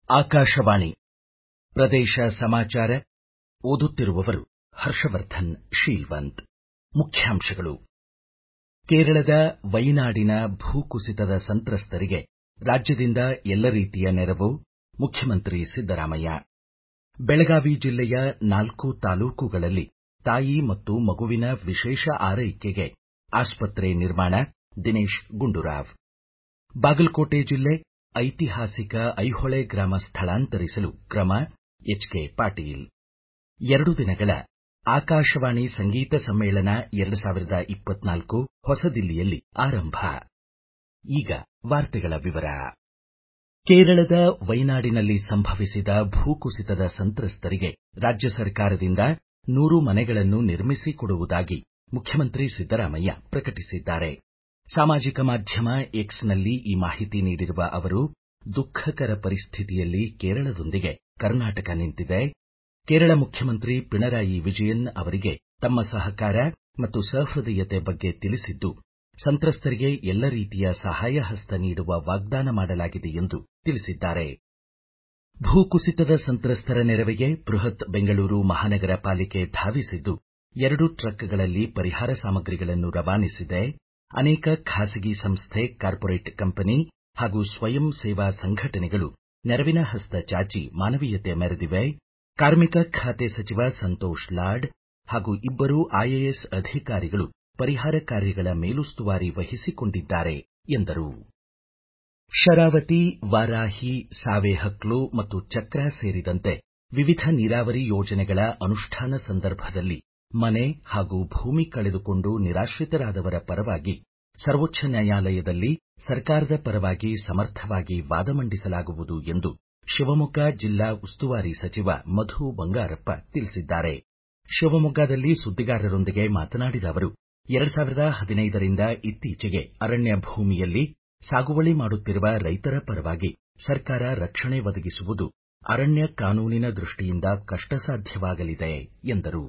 ಆಕಾಶವಾಣಿ ಪ್ರದೇಶ ಸಮಾಚಾರ ಓದುತ್ತಿರುವವರು ಹರ್ಷವರ್ಧನ್ ಶೀಲ್ವಂತ್ ಮುಖ್ಯಾಂಶಗಳು ಕೇರಳದ ವೈನಾಡಿನ ಭೂಕುಸಿತದ ಸಂತ್ರಸ್ತರಿಗೆ ರಾಜ್ಯದಿಂದ ಎಲ್ಲ ರೀತಿಯ ನೆರವು ಮುಖ್ಯಮಂತ್ರಿ ಸಿದ್ದರಾಮಯ್ಯ ಬೆಳಗಾವಿ ಜಿಲ್ಲೆಯ ನಾಲ್ಕು ತಾಲೂಕುಗಳಲ್ಲಿ ತಾಯಿ ಮತ್ತು ಮಗುವಿನ ವಿಶೇಷ ಆರೈಕೆಗೆ ಆಸ್ಪತ್ರೆ ನಿರ್ಮಾಣ ದಿನೇಶ್ ಗುಂಡೂರಾವ್ ಬಾಗಲಕೋಟೆ ಜಿಲ್ಲೆ ಐತಿಹಾಸಿಕ ಐಹೊಳೆ ಗ್ರಾಮ ಸ್ಥಳಾಂತರಿಸಲು ಕ್ರಮ ಎಚ್ ಕೆ ಪಾಟೀಲ್ ಎರಡು ದಿನಗಳ ಆಕಾಶವಾಣಿ ಸಂಗೀತ ಸಮ್ಮೇಳನ ಎರಡು ಸಾವಿರದ ಇಪ್ಪತ್ನಾಲ್ಕು ಹೊಸದಿಲ್ಲಿಯಲ್ಲಿ ಆರಂಭ ಈಗ ವಾರ್ತೆಗಳ ವಿವರ ಕೇರಳದ ವೈನಾಡಿನಲ್ಲಿ ಸಂಭವಿಸಿದ ಭೂಕುಸಿತದ ಸಂತ್ರಸ್ತರಿಗೆ ರಾಜ್ಯ ಸರ್ಕಾರದಿಂದ ನೂರು ಮನೆಗಳನ್ನು ನಿರ್ಮಿಸಿ ಕೊಡುವುದಾಗಿ ಮುಖ್ಯಮಂತ್ರಿ ಸಿದ್ದರಾಮಯ್ಯ ಪ್ರಕಟಿಸಿದ್ದಾರೆ ಸಾಮಾಜಿಕ ಮಾಧ್ಯಮ ಎಕ್ಸ್ನಲ್ಲಿ ಈ ಮಾಹಿತಿ ನೀಡಿರುವ ಅವರು ದುಃಖಕರ ಪರಿಸ್ಥಿತಿಯಲ್ಲಿ ಕೇರಳದೊಂದಿಗೆ ಕರ್ನಾಟಕ ನಿಂತಿದೆ ಕೇರಳ ಮುಖ್ಯಮಂತ್ರಿ ಪಿಣರಾಯಿ ವಿಜಯನ್ ಅವರಿಗೆ ತಮ್ಮ ಸಹಕಾರ ಮತ್ತು ಸಹೃದಯತೆ ಬಗ್ಗೆ ತಿಳಿಸಿದ್ದು ಸಂತ್ರಸ್ತರಿಗೆ ಎಲ್ಲ ರೀತಿಯ ಸಹಾಯ ಹಸ್ತ ನೀಡುವ ವಾಗ್ದಾನ ಮಾಡಲಾಗಿದೆ ಎಂದು ತಿಳಿಸಿದ್ದಾರೆ ಭೂಕುಸಿತದ ಸಂತ್ರಸ್ತರ ನೆರವಿಗೆ ಬೃಹತ್ ಬೆಂಗಳೂರು ಮಹಾನಗರ ಪಾಲಿಕೆ ಧಾವಿಸಿದ್ದು ಎರಡು ಟ್ರಕ್ಗಳಲ್ಲಿ ಪರಿಹಾರ ಸಾಮಗ್ರಿಗಳನ್ನು ರವಾನಿಸಿದೆ ಅನೇಕ ಖಾಸಗಿ ಸಂಸ್ಥೆ ಕಾರ್ಪೊರೇಟ್ ಕಂಪನಿ ಹಾಗೂ ಸ್ವಯಂ ಸೇವಾ ಸಂಘಟನೆಗಳು ನೆರವಿನ ಹಸ್ತ ಚಾಚಿ ಮಾನವೀಯತೆ ಮೆರೆದಿವೆ ಕಾರ್ಮಿಕ ಖಾತೆ ಸಚಿವ ಸಂತೋಷ್ ಲಾಡ್ ಹಾಗೂ ಇಬ್ಬರು ಐಎಎಸ್ ಅಧಿಕಾರಿಗಳು ಪರಿಹಾರ ಕಾರ್ಯಗಳ ಮೇಲುಸ್ತುವಾರಿ ವಹಿಸಿಕೊಂಡಿದ್ದಾರೆ ಎಂದರು ಶರಾವತಿ ವಾರಾಹಿ ಸಾವೇಹಕ್ಲು ಮತ್ತು ಚಕ್ರಾ ಸೇರಿದಂತೆ ವಿವಿಧ ನೀರಾವರಿ ಯೋಜನೆಗಳ ಅನುಷ್ಠಾನ ಸಂದರ್ಭದಲ್ಲಿ ಮನೆ ಹಾಗೂ ಭೂಮಿ ಕಳೆದುಕೊಂಡು ನಿರಾಶ್ರಿತರಾದವರ ಪರವಾಗಿ ಸರ್ವೋಚ್ಚ ನ್ಯಾಯಾಲಯದಲ್ಲಿ ಸರ್ಕಾರದ ಪರವಾಗಿ ಸಮರ್ಥವಾಗಿ ವಾದ ಮಂಡಿಸಲಾಗುವುದು ಎಂದು ಶಿವಮೊಗ್ಗ ಜಿಲ್ಲಾ ಉಸ್ತುವಾರಿ ಸಚಿವ ಮಧು ಬಂಗಾರಪ್ಪ ತಿಳಿಸಿದ್ದಾರೆ ಶಿವಮೊಗ್ಗದಲ್ಲಿ ಸುದ್ದಿಗಾರರೊಂದಿಗೆ ಮಾತನಾಡಿದ ಅವರು ಎರಡು ಸಾವಿರದ ಹದಿನೈದರಿಂದ ಇತ್ತೀಚೆಗೆ ಅರಣ್ಯ ಭೂಮಿಯಲ್ಲಿ ಸಾಗುವಳಿ ಮಾಡುತ್ತಿರುವ ರೈತರ ಪರವಾಗಿ ಸರ್ಕಾರ ರಕ್ಷಣೆ ಒದಗಿಸುವುದು ಅರಣ್ಯ ಕಾನೂನಿನ ದೃಷ್ಟಿಯಿಂದ ಕಷ್ಟಸಾಧ್ಯವಾಗಲಿದೆ ಎಂದರು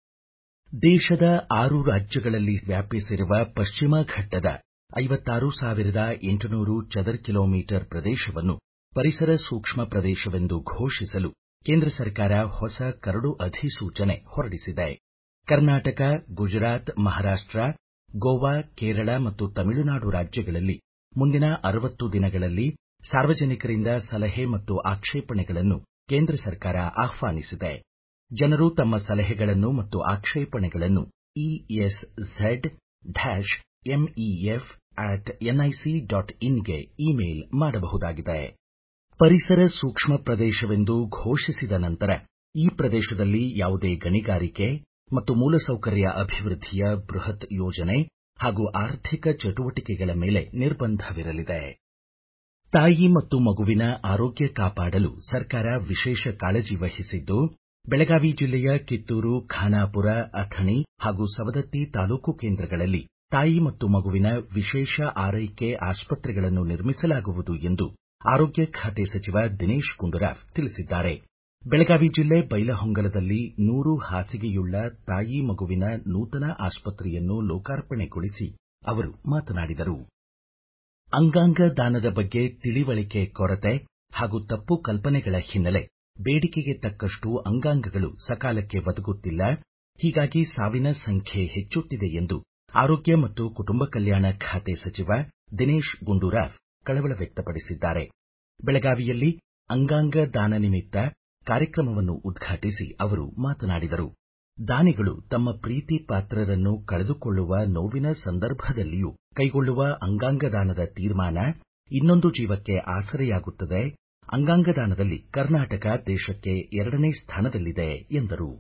ದೇಶದ ಆರು ರಾಜ್ಯಗಳಲ್ಲಿ ವ್ಯಾಪಿಸಿರುವ ಪಶ್ಚಿಮ ಘಟ್ಟದ ಐವತ್ತಾರು ಸಾವಿರದ ಎಂಟುನೂರು ಚದರ ಕಿಲೋಮೀಟರ್ ಪ್ರದೇಶವನ್ನು ಪರಿಸರ ಸೂಕ್ಷ್ಮ ಪ್ರದೇಶವೆಂದು ಘೋಷಿಸಲು ಕೇಂದ್ರ ಸರ್ಕಾರ ಹೊಸ ಕರಡು ಅಧಿಸೂಚನೆ ಹೊರಡಿಸಿದೆ ಕರ್ನಾಟಕ ಗುಜರಾತ್ ಮಹಾರಾಷ್ಟ ಗೋವಾ ಕೇರಳ ಮತ್ತು ತಮಿಳುನಾಡು ರಾಜ್ಯಗಳಲ್ಲಿ ಮುಂದಿನ ಅರವತ್ತು ದಿನಗಳಲ್ಲಿ ಸಾರ್ವಜನಿಕರಿಂದ ಸಲಹೆ ಮತ್ತು ಆಕ್ಷೇಪಣೆಗಳನ್ನು ಕೇಂದ್ರ ಸರ್ಕಾರ ಆಹ್ವಾನಿಸಿದೆ ಜನರು ತಮ್ಮ ಸಲಹೆಗಳನ್ನು ಮತ್ತು ಆಕ್ಷೇಪಣೆಗಳನ್ನು E S Z dash M E F at N I C dot ಇನ್ಗೆ ಇಮೇಲ್ ಮಾಡಬಹುದಾಗಿದೆ ಪರಿಸರ ಸೂಕ್ಷ್ಮ ಪ್ರದೇಶವೆಂದು ಘೋಷಿಸಿದ ನಂತರ ಈ ಪ್ರದೇಶದಲ್ಲಿ ಯಾವುದೇ ಗಣಿಗಾರಿಕೆ ಮತ್ತು ಮೂಲಸೌಕರ್ಯ ಅಭಿವೃದ್ಧಿಯ ಬೃಹತ್ ಯೋಜನೆ ಹಾಗೂ ಆರ್ಥಿಕ ಚಟುವಟಿಕೆಗಳ ಮೇಲೆ ನಿರ್ಬಂಧವಿರಲಿದೆ ತಾಯಿ ಮತ್ತು ಮಗುವಿನ ಆರೋಗ್ಯ ಕಾಪಾಡಲು ಸರ್ಕಾರ ವಿಶೇಷ ಕಾಳಜಿ ವಹಿಸಿದ್ದು ಬೆಳಗಾವಿ ಜಿಲ್ಲೆಯ ಕಿತ್ತೂರು ಖಾನಾಪುರ ಅಥಣಿ ಹಾಗೂ ಸವದತ್ತಿ ತಾಲೂಕು ಕೇಂದ್ರಗಳಲ್ಲಿ ತಾಯಿ ಮತ್ತು ಮಗುವಿನ ವಿಶೇಷ ಆರೈಕೆ ಆಸ್ಪತ್ರೆಗಳನ್ನು ನಿರ್ಮಿಸಲಾಗುವುದು ಎಂದು ಆರೋಗ್ಯ ಖಾತೆ ಸಚಿವ ದಿನೇಶ್ ಗುಂಡೂರಾವ್ ತಿಳಿಸಿದ್ದಾರೆ ಬೆಳಗಾವಿ ಜಿಲ್ಲೆ ಬೈಲಹೊಂಗಲದಲ್ಲಿ ನೂರು ಹಾಸಿಗೆಯುಳ್ಳ ತಾಯಿ ಮಗುವಿನ ನೂತನ ಆಸ್ಪತ್ರೆಯನ್ನು ಲೋಕಾರ್ಪಣೆಗೊಳಿಸಿ ಅವರು ಮಾತನಾಡಿದರು ಅಂಗಾಂಗ ದಾನದ ಬಗ್ಗೆ ತಿಳಿವಳಿಕೆ ಕೊರತೆ ಹಾಗೂ ತಪ್ಪು ಕಲ್ಪನೆಗಳ ಹಿನ್ನೆಲೆ ಬೇಡಿಕೆಗೆ ತಕ್ಕಷ್ಟು ಅಂಗಾಂಗಗಳು ಸಕಾಲಕ್ಕೆ ಒದಗುತ್ತಿಲ್ಲ ಹೀಗಾಗಿ ಸಾವಿನ ಸಂಖ್ಯೆ ಹೆಚ್ಚುತ್ತಿದೆ ಎಂದು ಆರೋಗ್ಯ ಮತ್ತು ಕುಟುಂಬ ಕಲ್ಯಾಣ ಖಾತೆ ಸಚಿವ ದಿನೇಶ್ ಗುಂಡೂರಾವ್ ಕಳವಳ ವ್ಯಕ್ತಪಡಿಸಿದ್ದಾರೆ ಬೆಳಗಾವಿಯಲ್ಲಿ ಅಂಗಾಂಗ ದಾನ ನಿಮಿತ್ತ ಕಾರ್ಯಕ್ರಮವನ್ನು ಉದ್ಘಾಟಿಸಿ ಅವರು ಮಾತನಾಡಿದರು ದಾನಿಗಳು ತಮ್ಮ ಪ್ರೀತಿ ಪಾತ್ರರನ್ನು ಕಳೆದುಕೊಳ್ಳುವ ನೋವಿನ ಸಂದರ್ಭದಲ್ಲಿಯೂ ಕೈಗೊಳ್ಳುವ ಅಂಗಾಂಗ ದಾನದ ತೀರ್ಮಾನ ಇನ್ನೊಂದು ಜೀವಕ್ಕೆ ಆಸರೆಯಾಗುತ್ತದೆ ಅಂಗಾಂಗ ದಾನದಲ್ಲಿ ಕರ್ನಾಟಕ ದೇಶಕ್ಕೆ ಎರಡನೇ ಸ್ಥಾನದಲ್ಲಿದೆ ಎಂದರು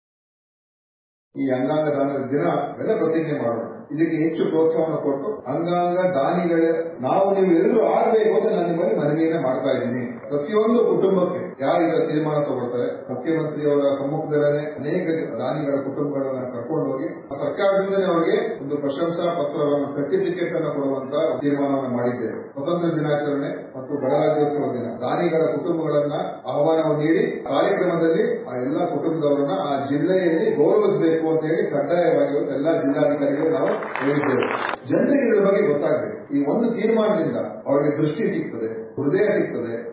ಈ ಅಂಗಾಂಗ ದಾನದ ದಿನ ಬೆಲೆ ಪ್ರತಿಜ್ಞೆ ಮಾಡೋಣ ಇದಕ್ಕೆ ಹೆಚ್ಚು ಪ್ರೋತ್ಸಾಹವನ್ನು ಕೊಟ್ಟು ಅಂಗಾಂಗ ದಾನಿಗಳ ನಾವು ನೀವು ಎಲ್ಲರೂ ಆಗಬೇಕು ಅಂತ ನಾನು ನಿಮ್ಮಲ್ಲಿ ಮನವಿಯನ್ನ ಮಾಡ್ತಾ ಇದ್ದೀನಿ ಪ್ರತಿಯೊಂದು ಕುಟುಂಬಕ್ಕೆ ಯಾರೀಗ ತೀರ್ಮಾನ ತಗೊಳ್ತಾರೆ ಮುಖ್ಯಮಂತ್ರಿಯವರ ಸಮ್ಮುಖದಲ್ಲೇ ಅನೇಕ ದಾನಿಗಳ ಕುಟುಂಬಗಳನ್ನ ಕರ್ಕೊಂಡು ಹೋಗಿ ಸರ್ಕಾರದಿಂದಲೇ ಅವರಿಗೆ ಒಂದು ಪ್ರಶಂಸಾ ಪತ್ರವನ್ನು ಸರ್ಟಿಫಿಕೇಟ್ ಅನ್ನು ಕೊಡುವಂತ ತೀರ್ಮಾನವನ್ನು ಮಾಡಿದ್ದೇವೆ ಸ್ವತಂತ್ರ ದಿನಾಚರಣೆ ಮತ್ತು ಗಣರಾಜ್ಯೋತ್ಸವ ದಿನ ದಾನಿಗಳ ಕುಟುಂಬಗಳನ್ನ ಆಹ್ವಾನವನ್ನು ನೀಡಿ ಕಾರ್ಯಕ್ರಮದಲ್ಲಿ ಆ ಎಲ್ಲಾ ಕುಟುಂಬದವರನ್ನ ಆ ಜಿಲ್ಲೆಯಲ್ಲಿ ಗೌರವಿಸಬೇಕು ಅಂತ ಹೇಳಿ ಕಡ್ಡಾಯವಾಗಿ ಎಲ್ಲಾ ಜಿಲ್ಲಾಧಿಕಾರಿಗಳು ನಾವು ಹೇಳಿದ್ದೇವೆ ಜನರಿಗೆ ಇದರ ಬಗ್ಗೆ ಗೊತ್ತಾಗಬೇಕು ಈ ಒಂದು ತೀರ್ಮಾನದಿಂದ ಅವರಿಗೆ ದೃಷ್ಟಿ ಸಿಗ್ತದೆ ಹೃದಯ ಸಿಗ್ತದೆ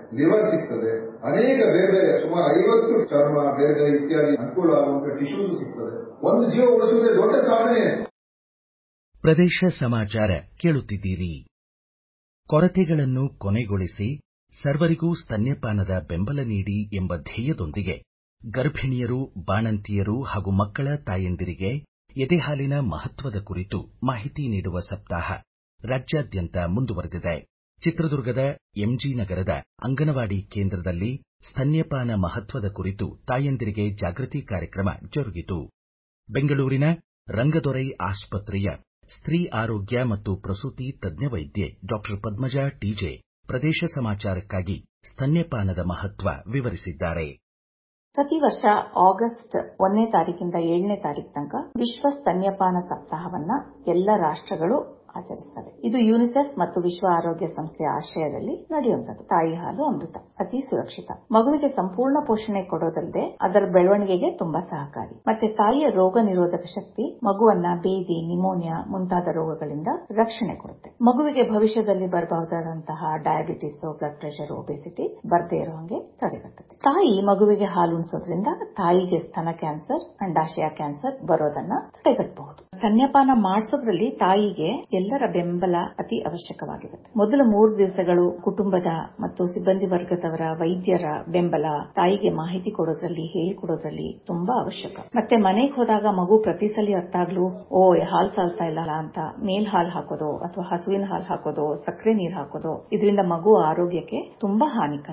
ಲಿವರ್ ಸಿಗ್ತದೆ ಅನೇಕ ಬೇರೆ ಬೇರೆ ಸುಮಾರು ಐವತ್ತು ಚರ್ಮ ಬೇರೆ ಬೇರೆ ಇತ್ಯಾದಿ ಅನುಕೂಲ ಆಗುವಂತ ಟಿಶ್ಯೂಸ್ ಸಿಗ್ತದೆ ಒಂದು ಜೀವ ಉಳಿಸುವುದೇ ದೊಡ್ಡ ಸಾಧನೆ ಪ್ರದೇಶ ಸಮಾಚಾರ ಕೇಳುತ್ತಿದ್ದೀರಿ ಕೊರತೆಗಳನ್ನು ಕೊನೆಗೊಳಿಸಿ ಸರ್ವರಿಗೂ ಸ್ತನ್ಯಪಾನದ ಬೆಂಬಲ ನೀಡಿ ಎಂಬ ಧ್ಯೇಯದೊಂದಿಗೆ ಗರ್ಭಿಣಿಯರು ಬಾಣಂತಿಯರು ಹಾಗೂ ಮಕ್ಕಳ ತಾಯಂದಿರಿಗೆ ಎದೆಹಾಲಿನ ಮಹತ್ವದ ಕುರಿತು ಮಾಹಿತಿ ನೀಡುವ ಸಪ್ತಾಹ ರಾಜ್ಯಾದ್ಯಂತ ಮುಂದುವರೆದಿದೆ ಚಿತ್ರದುರ್ಗದ ಎಂಜಿ ನಗರದ ಅಂಗನವಾಡಿ ಕೇಂದ್ರದಲ್ಲಿ ಸ್ತನ್ಯಪಾನ ಮಹತ್ವದ ಕುರಿತು ತಾಯಂದಿರಿಗೆ ಜಾಗೃತಿ ಕಾರ್ಯಕ್ರಮ ಜರುಗಿತು ಬೆಂಗಳೂರಿನ ರಂಗದೊರೈ ಆಸ್ಪತ್ರೆಯ ಸ್ತ್ರೀ ಆರೋಗ್ಯ ಮತ್ತು ಪ್ರಸೂತಿ ತಜ್ಞ ವೈದ್ಯೆ ಡಾಕ್ಟರ್ ಪದ್ಮಜಾ ಟಿಜೆ ಪ್ರದೇಶ ಸಮಾಚಾರಕ್ಕಾಗಿ ಸ್ತನ್ಯಪಾನದ ಮಹತ್ವ ವಿವರಿಸಿದ್ದಾರೆ ಪ್ರತಿ ವರ್ಷ ಆಗಸ್ಟ್ ಒಂದನೇ ತಾರೀಕಿಂದ ಏಳನೇ ತಾರೀಕು ತನಕ ವಿಶ್ವ ಸ್ತನ್ಯಪಾನ ಸಪ್ತಾಹವನ್ನ ಎಲ್ಲ ರಾಷ್ಟ್ರಗಳು ಆಚರಿಸ್ತವೆ ಇದು ಯುನಿಸೆಫ್ ಮತ್ತು ವಿಶ್ವ ಆರೋಗ್ಯ ಸಂಸ್ಥೆಯ ಆಶ್ರಯದಲ್ಲಿ ನಡೆಯುವಂತದ್ದು ತಾಯಿ ಹಾಲು ಅಮೃತ ಅತಿ ಸುರಕ್ಷಿತ ಮಗುವಿಗೆ ಸಂಪೂರ್ಣ ಪೋಷಣೆ ಕೊಡೋದಲ್ಲದೆ ಅದರ ಬೆಳವಣಿಗೆಗೆ ತುಂಬಾ ಸಹಕಾರಿ ಮತ್ತೆ ತಾಯಿಯ ರೋಗ ನಿರೋಧಕ ಶಕ್ತಿ ಮಗುವನ್ನ ಬೇದಿ ನಿಮೋನಿಯಾ ಮುಂತಾದ ರೋಗಗಳಿಂದ ರಕ್ಷಣೆ ಕೊಡುತ್ತೆ ಮಗುವಿಗೆ ಭವಿಷ್ಯದಲ್ಲಿ ಬರಬಹುದಾದಂತಹ ಡಯಾಬಿಟಿಸ್ ಬ್ಲಡ್ ಪ್ರೆಷರ್ ಒಬೆಸಿಟಿ ಬರದೇ ಇರೋ ಹಾಗೆ ತಡೆಗಟ್ಟುತ್ತೆ ತಾಯಿ ಮಗುವಿಗೆ ಹಾಲು ಉಣಿಸೋದ್ರಿಂದ ತಾಯಿಗೆ ಸ್ತನ ಕ್ಯಾನ್ಸರ್ ಅಂಡಾಶಯ ಕ್ಯಾನ್ಸರ್ ಬರೋದನ್ನ ತಡೆಗಟ್ಟಬಹುದು ಸ್ತನ್ಯಪಾನ ಮಾಡಿಸೋದ್ರಲ್ಲಿ ತಾಯಿಗೆ ಎಲ್ಲರ ಬೆಂಬಲ ಅತಿ ಅವಶ್ಯಕವಾಗಿರುತ್ತೆ ಮೊದಲ ಮೂರು ದಿವಸಗಳು ಕುಟುಂಬದ ಮತ್ತು ಸಿಬ್ಬಂದಿ ವರ್ಗದವರ ವೈದ್ಯರ ಬೆಂಬಲ ತಾಯಿಗೆ ಮಾಹಿತಿ ಕೊಡೋದ್ರಲ್ಲಿ ಹೇಳಿಕೊಡೋದ್ರಲ್ಲಿ ತುಂಬಾ ಅವಶ್ಯಕ ಮತ್ತೆ ಮನೆಗೆ ಹೋದಾಗ ಮಗು ಪ್ರತಿ ಸಲ ಅರ್ಥಾಗ್ಲು ಓ ಹಾಲ್ ಸಾಲ್ತಾ ಇಲ್ಲ ಅಂತ ಮೇಲ್ ಹಾಲ್ ಹಾಕೋದು ಅಥವಾ ಹಸುವಿನ ಹಾಲ್ ಹಾಕೋದು ಸಕ್ಕರೆ ನೀರು ಹಾಕೋದು ಇದರಿಂದ ಮಗು ಆರೋಗ್ಯಕ್ಕೆ ತುಂಬಾ ಹಾನಿಕರ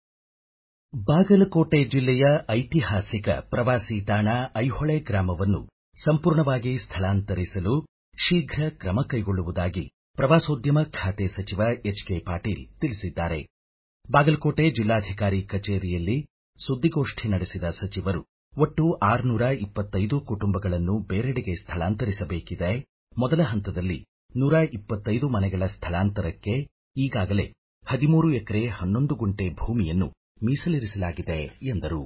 ಬಾಗಲಕೋಟೆ ಜಿಲ್ಲೆಯ ಐತಿಹಾಸಿಕ ಪ್ರವಾಸಿ ತಾಣ ಐಹೊಳೆ ಗ್ರಾಮವನ್ನು ಸಂಪೂರ್ಣವಾಗಿ ಸ್ಥಳಾಂತರಿಸಲು ಶೀಘ್ರ ಕ್ರಮ ಕೈಗೊಳ್ಳುವುದಾಗಿ ಪ್ರವಾಸೋದ್ಯಮ ಖಾತೆ ಸಚಿವ ಎಚ್ ಕೆ ಪಾಟೀಲ್ ತಿಳಿಸಿದ್ದಾರೆ ಬಾಗಲಕೋಟೆ ಜಿಲ್ಲಾಧಿಕಾರಿ ಕಚೇರಿಯಲ್ಲಿ ಸುದ್ದಿಗೋಷ್ಠಿ ನಡೆಸಿದ ಸಚಿವರು ಒಟ್ಟು ಆರುನೂರ ಇಪ್ಪತ್ತೈದು ಕುಟುಂಬಗಳನ್ನು ಬೇರೆಡೆಗೆ ಸ್ಥಳಾಂತರಿಸಬೇಕಿದೆ ಮೊದಲ ಹಂತದಲ್ಲಿ ನೂರ ಇಪ್ಪತ್ತೈದು ಮನೆಗಳ ಸ್ಥಳಾಂತರಕ್ಕೆ ಈಗಾಗಲೇ ಹದಿಮೂರು ಎಕರೆ ಹನ್ನೊಂದು ಗುಂಟೆ ಭೂಮಿಯನ್ನು ಮೀಸಲಿರಿಸಲಾಗಿದೆ ಎಂದರು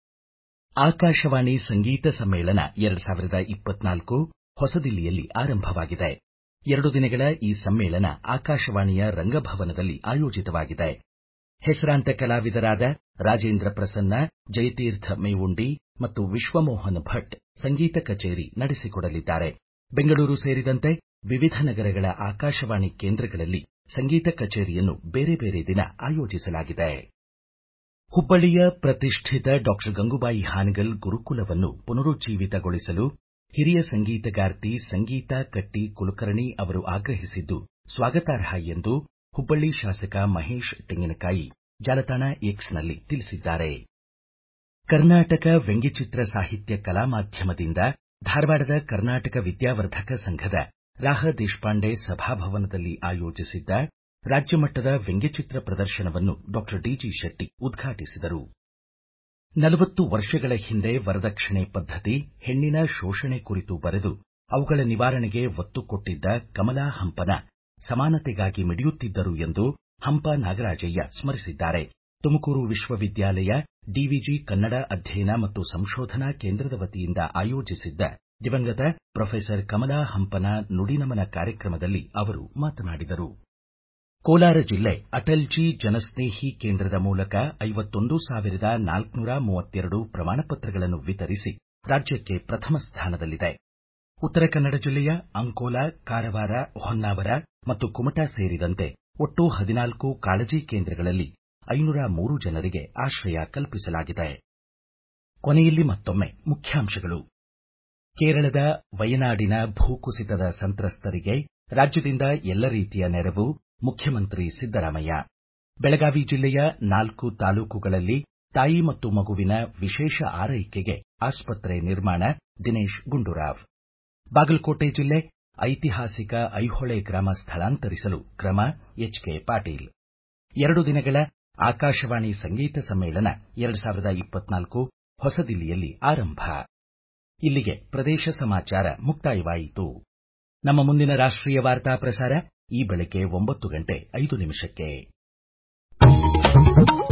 ಆಕಾಶವಾಣಿ ಸಂಗೀತ ಸಮ್ಮೇಳನ ಎರಡು ಸಾವಿರದ ಇಪ್ಪತ್ನಾಲ್ಕು ಹೊಸದಿಲ್ಲಿಯಲ್ಲಿ ಆರಂಭವಾಗಿದೆ ಎರಡು ದಿನಗಳ ಈ ಸಮ್ಮೇಳನ ಆಕಾಶವಾಣಿಯ ರಂಗಭವನದಲ್ಲಿ ಆಯೋಜಿತವಾಗಿದೆ ಹೆಸರಾಂತ ಕಲಾವಿದರಾದ ರಾಜೇಂದ್ರ ಪ್ರಸನ್ನ ಜಯತೀರ್ಥ ಮೇವುಂಡಿ ಮತ್ತು ವಿಶ್ವಮೋಹನ್ ಭಟ್ ಸಂಗೀತ ಕಚೇರಿ ನಡೆಸಿಕೊಡಲಿದ್ದಾರೆ ಬೆಂಗಳೂರು ಸೇರಿದಂತೆ ವಿವಿಧ ನಗರಗಳ ಆಕಾಶವಾಣಿ ಕೇಂದ್ರಗಳಲ್ಲಿ ಸಂಗೀತ ಕಚೇರಿಯನ್ನು ಬೇರೆ ಬೇರೆ ದಿನ ಆಯೋಜಿಸಲಾಗಿದೆ ಹುಬ್ಬಳ್ಳಿಯ ಪ್ರತಿಷ್ಠಿತ ಡಾಕ್ಟರ್ ಗಂಗುಬಾಯಿ ಹಾನಗಲ್ ಗುರುಕುಲವನ್ನು ಪುನರುಜ್ಜೀವಿತಗೊಳಿಸಲು ಹಿರಿಯ ಸಂಗೀತಗಾರ್ತಿ ಸಂಗೀತಾ ಕಟ್ಟಿ ಕುಲಕರ್ಣಿ ಅವರು ಆಗ್ರಹಿಸಿದ್ದು ಸ್ವಾಗತಾರ್ಹ ಎಂದು ಹುಬ್ಬಳ್ಳಿ ಶಾಸಕ ಮಹೇಶ್ ತೆಂಗಿನಕಾಯಿ ಜಾಲತಾಣ ಎಕ್ಸ್ನಲ್ಲಿ ತಿಳಿಸಿದ್ದಾರೆ ಕರ್ನಾಟಕ ವ್ಯಂಗ್ಯಚಿತ್ರ ಸಾಹಿತ್ಯ ಕಲಾ ಮಾಧ್ಯಮದಿಂದ ಧಾರವಾಡದ ಕರ್ನಾಟಕ ವಿದ್ಯಾವರ್ಧಕ ಸಂಘದ ರಾಹ ದೇಶಪಾಂಡೆ ಸಭಾಭವನದಲ್ಲಿ ಆಯೋಜಿಸಿದ್ದ ರಾಜ್ಯ ಮಟ್ಟದ ವ್ಯಂಗ್ಯಚಿತ್ರ ಪ್ರದರ್ಶನವನ್ನು ಡಾಕ್ಟರ್ ಡಿಜಿ ಶೆಟ್ಟಿ ಉದ್ಘಾಟಿಸಿದರು ನಲವತ್ತು ವರ್ಷಗಳ ಹಿಂದೆ ವರದಕ್ಷಿಣೆ ಪದ್ಧತಿ ಹೆಣ್ಣಿನ ಶೋಷಣೆ ಕುರಿತು ಬರೆದು ಅವುಗಳ ನಿವಾರಣೆಗೆ ಒತ್ತು ಕೊಟ್ಟಿದ್ದ ಕಮಲಾ ಹಂಪನ ಸಮಾನತೆಗಾಗಿ ಮಿಡಿಯುತ್ತಿದ್ದರು ಎಂದು ಹಂಪ ನಾಗರಾಜಯ್ಯ ಸ್ಮರಿಸಿದ್ದಾರೆ ತುಮಕೂರು ವಿಶ್ವವಿದ್ಯಾಲಯ ಡಿವಿಜಿ ಕನ್ನಡ ಅಧ್ಯಯನ ಮತ್ತು ಸಂಶೋಧನಾ ಕೇಂದ್ರದ ವತಿಯಿಂದ ಆಯೋಜಿಸಿದ್ದ ದಿವಂಗತ ಪ್ರೊಫೆಸರ್ ಕಮಲಾ ಹಂಪನ ನುಡಿನಮನ ಕಾರ್ಯಕ್ರಮದಲ್ಲಿ ಅವರು ಮಾತನಾಡಿದರು ಕೋಲಾರ ಜಿಲ್ಲೆ ಅಟಲ್ಜಿ ಜನಸ್ನೇಹಿ ಕೇಂದ್ರದ ಮೂಲಕ ಐವತ್ತೊಂದು ಸಾವಿರದ ನಾಲ್ಕುನೂರ ಮೂವತ್ತೆರಡು ಪ್ರಮಾಣ ಪತ್ರಗಳನ್ನು ವಿತರಿಸಿ ರಾಜ್ಯಕ್ಕೆ ಪ್ರಥಮ ಸ್ಥಾನದಲ್ಲಿದೆ ಉತ್ತರ ಕನ್ನಡ ಜಿಲ್ಲೆಯ ಅಂಕೋಲಾ ಕಾರವಾರ ಹೊನ್ನಾವರ ಮತ್ತು ಕುಮಟಾ ಸೇರಿದಂತೆ ಒಟ್ಟು ಹದಿನಾಲ್ಕು ಕಾಳಜಿ ಕೇಂದ್ರಗಳಲ್ಲಿ ಐನೂರ ಮೂರು ಜನರಿಗೆ ಆಶ್ರಯ ಕಲ್ಪಿಸಲಾಗಿದೆ ಕೊನೆಯಲ್ಲಿ ಮತ್ತೊಮ್ಮೆ ಮುಖ್ಯಾಂಶಗಳು ಕೇರಳದ ವಯನಾಡಿನ ಭೂಕುಸಿತದ ಸಂತ್ರಸ್ತರಿಗೆ ರಾಜ್ಯದಿಂದ ಎಲ್ಲ ರೀತಿಯ ನೆರವು ಮುಖ್ಯಮಂತ್ರಿ ಸಿದ್ದರಾಮಯ್ಯ ಬೆಳಗಾವಿ ಜಿಲ್ಲೆಯ ನಾಲ್ಕು ತಾಲೂಕುಗಳಲ್ಲಿ ತಾಯಿ ಮತ್ತು ಮಗುವಿನ ವಿಶೇಷ ಆರೈಕೆಗೆ ಆಸ್ಪತ್ರೆ ನಿರ್ಮಾಣ ದಿನೇಶ್ ಗುಂಡೂರಾವ್ ಬಾಗಲಕೋಟೆ ಜಿಲ್ಲೆ ಐತಿಹಾಸಿಕ ಐಹೊಳೆ ಗ್ರಾಮ ಸ್ಥಳಾಂತರಿಸಲು ಕ್ರಮ ಎಚ್ಕೆ ಪಾಟೀಲ್ ಎರಡು ದಿನಗಳ ಆಕಾಶವಾಣಿ ಸಂಗೀತ ಸಮ್ಮೇಳನ ಎರಡು ಸಾವಿರದ ಇಪ್ಪತ್ನಾಲ್ಕು ಹೊಸದಿಲ್ಲಿಯಲ್ಲಿ ಆರಂಭ ಇಲ್ಲಿಗೆ ಪ್ರದೇಶ ಸಮಾಚಾರ ಮುಕ್ತಾಯವಾಯಿತು ನಮ್ಮ ಮುಂದಿನ ರಾಷ್ಟ್ರೀಯ ವಾರ್ತಾ ಪ್ರಸಾರ ಈ ಬೆಳಗ್ಗೆ ಒಂಬತ್ತು ಗಂಟೆ ಐದು ನಿಮಿಷಕ್ಕೆ